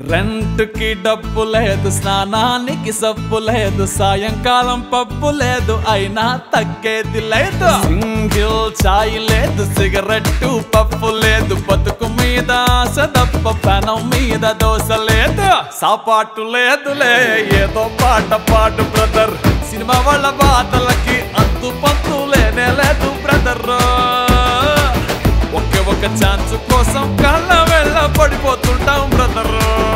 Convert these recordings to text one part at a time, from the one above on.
rent కి డబ్బు లేదు స్నానానికి సబ్బు లేదు సాయంకాలం పప్పు లేదు అయినా తగ్గేది లేదు సింగిల్ చాయ్ లేదు సిగరెట్టు పప్పు లేదు బతుకు మీద ఆశ తప్ప పెనం మీద దోశ లేదు సాపాటు లేదులే ఏదో పాట పాడు బ్రదర్ సినిమా వాళ్ళ బాధలకి అంతు పంతు లేనే లేదు బ్రదర్ ఒకే ఒక ఛాన్స్ కోసం కళ్ళ వెళ్ళ పడిపోతుంటాం బ్రదర్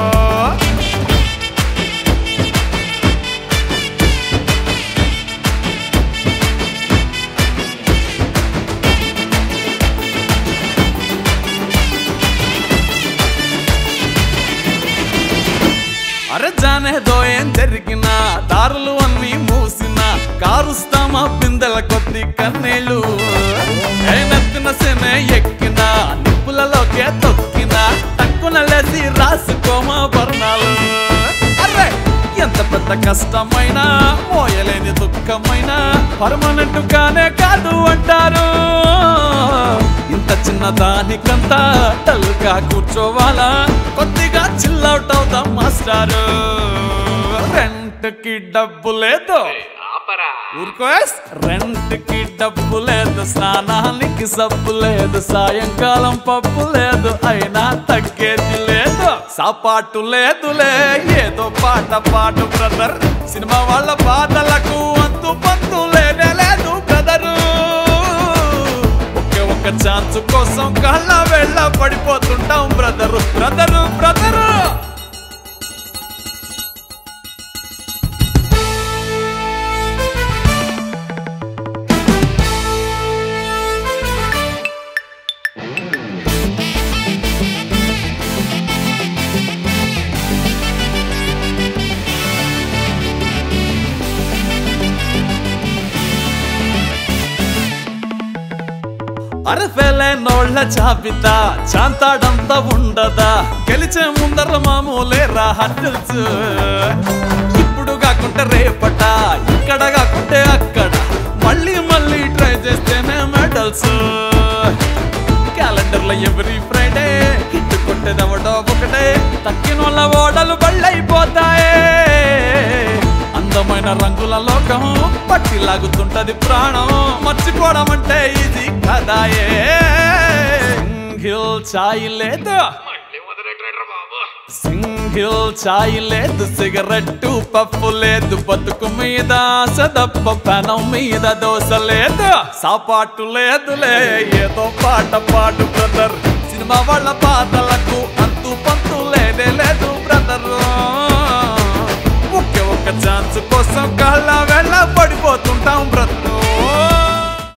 అరే జానేదో ఏం జరిగినా దారులు అన్ని మూసిన కారుస్తామా పిందెల కొద్ది కన్నీళ్ళు ఏ నెత్తిన సెనే ఎక్కిన నిప్పులలోకే తొక్కిన తక్కున లేసి రాసుకోమా వర్ణాలు అరే ఎంత పెద్ద కష్టమైనా మోయలేని దుఃఖమైనా పర్మనెంట్ గానే కాదు అంటారు ఇంత చిన్న దానికంతా టల్గా కూర్చోవాలా కొద్దిగా చిల్అవుట్ అవుతాం మాస్టారు రెంట్ కి డబ్బు లేదు ఆపరా ఊరుకో రెంట్ కి డబ్బు లేదు స్నానానికి సబ్బు లేదు సాయంకాలం పప్పు లేదు అయినా తగ్గేది లేదు సాపాటు లేదులే ఏదో పాట పాడు బ్రదర్ సినిమా వాళ్ళ బాధలకు అంతు పంతు లేనే లేదు బ్రదరు ఒకే ఒక ఛాన్స్ కోసం కళ్ళ వెళ్ళ పడిపోతుంటాం బ్రదరు బ్రదరు బ్రదరు అరఫెలే నోళ్ళ జాబితా చాంతాడంతా ఉండదా గెలిచే ముందర మామూలే రా హడ్డల్స్ ఇప్పుడు కాకుంటే రేపట ఇక్కడ కాకుంటే అక్కడ మళ్ళీ మళ్ళీ ట్రై చేస్తేనే మెడల్స్ క్యాలెండర్ లో ఎవ్రీ ఫ్రైడే హిట్ కొట్టేదవడో ఒకటే తక్కిన వాళ్ళ ఓడలు బళ్ళైపోతాయే అందమైన రంగుల లోకం పట్టి లాగుతుంటది ప్రాణం మర్చిపోవడం అంటే ఇది కదాయే సింగిల్ చాయ్ లేదు మళ్ళీ మొదలెట్టాడు బాబు సింగిల్ చాయ్ లేదు సిగరెట్టు పప్పు లేదు బతుకు మీద ఆశ తప్ప పెనం మీద దోశ లేదు సాపాటు లేదులే ఏదో పాట పాడు బ్రదర్ సినిమా వాళ్ళ పాటలకు అంతు పంతు లేదే లేదు బ్రదర్ ఒకే ఒక ఛాన్స్ కోసం కళ్ళ వెళ్ళ పడిపోతుంటాం బ్రదర్